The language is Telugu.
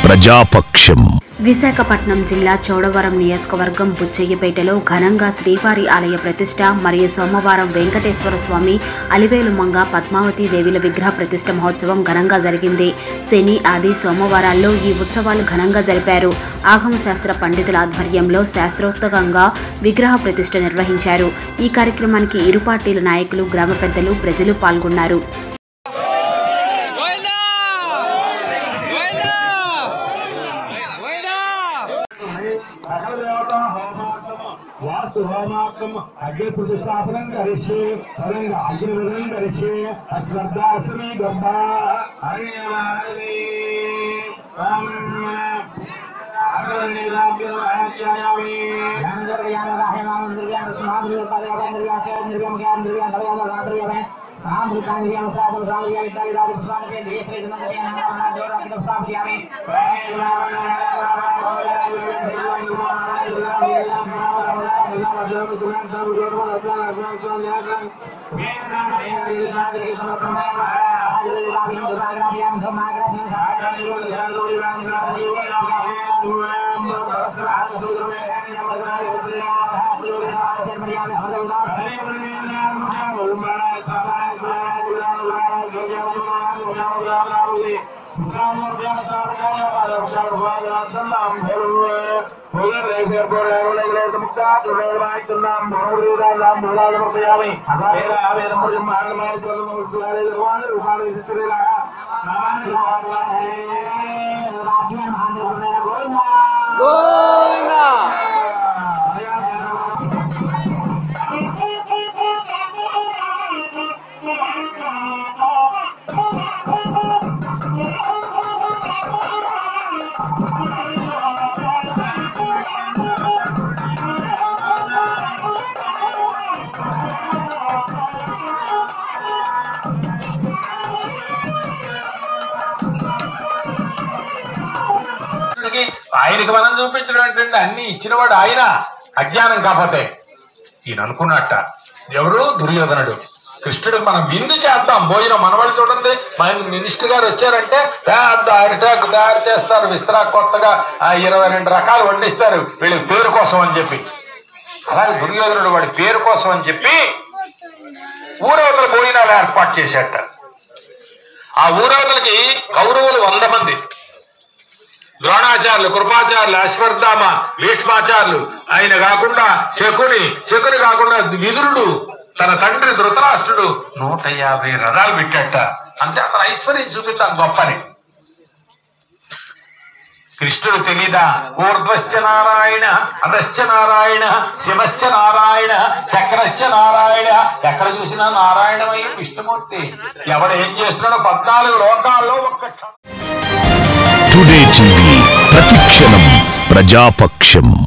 ప్రజాపక్షం విశాఖపట్నం జిల్లా చోడవరం నియోజకవర్గం బుచ్చయ్యపేటలో ఘనంగా శ్రీవారి ఆలయ ప్రతిష్ట మరియు సోమవారం వెంకటేశ్వర స్వామి అలివేలుమంగ పద్మావతి దేవిల విగ్రహ ప్రతిష్ట మహోత్సవం ఘనంగా జరిగింది శని ఆది సోమవారాల్లో ఈ ఉత్సవాలు ఘనంగా జరిపారు ఆగమ శాస్త్ర పండితుల ఆధ్వర్యంలో శాస్త్రోక్తంగా విగ్రహ ప్రతిష్ట నిర్వహించారు ఈ కార్యక్రమానికి ఇరు పార్టీల నాయకులు గ్రామ పెద్దలు ప్రజలు పాల్గొన్నారు గోవిందా గోవిందా గోవిందా సకల దేవతా హోమార్థం వాస్తు హోమార్థం అగ్ని ప్రతిష్టాపనం కరిష్యే పరంగా అగ్ని విధనం కరిష్యే అశ్రద్ధాశ్రమీ గంభ హరిణి గోవిందా కృష్ణుడికి ఆయనకి మనం చూపించినటువంటి అన్ని ఇచ్చినవాడు ఆయన అజ్ఞానం కాకపోతే ఈయన అనుకున్నట్ట ఎవరు దుర్యోధనుడు కృష్ణుడికి మనం విందు చేద్దాం భోజనం మనవాళ్ళు చూడండి మన మినిస్టర్ గారు వచ్చారంటే పెద్ద అరిటాకు తయారు చేస్తారు విస్తరా కొత్తగా ఆ ఇరవై రెండు రకాలు వండిస్తారు వీళ్ళ పేరు కోసం అని చెప్పి అలాగే దుర్యోధనుడు వాడి పేరు కోసం అని చెప్పి ఊరవతల భోజనాలు ఏర్పాటు చేశాట ఆ ఊరవతలకి కౌరవులు వంద మంది ద్రోణాచార్యులు కృపాచార్యులు అశ్వత్థామ భీష్మాచార్యులు ఆయన కాకుండా శకుని శకుని కాకుండా విదురుడు తన తండ్రి ధృతరాష్ట్రుడు నూట యాభై రథాలు పెట్టాట అంతే అతను ఐశ్వర్యం చూపిస్తాను గొప్పని కృష్ణుడు తెలీదా ఊర్ధ్వశ్చ నారాయణ అధశ్చ నారాయణ శివశ్చ నారాయణ చక్రశ్చ నారాయణ ఎక్కడ చూసినా నారాయణమై విష్ణుమూర్తి ఎవడు ఏం చేస్తున్నాడో పద్నాలుగు లోకాల్లో ఒక్క క్షణం టుడే టీవీ ప్రతిక్షణం ప్రజాపక్షం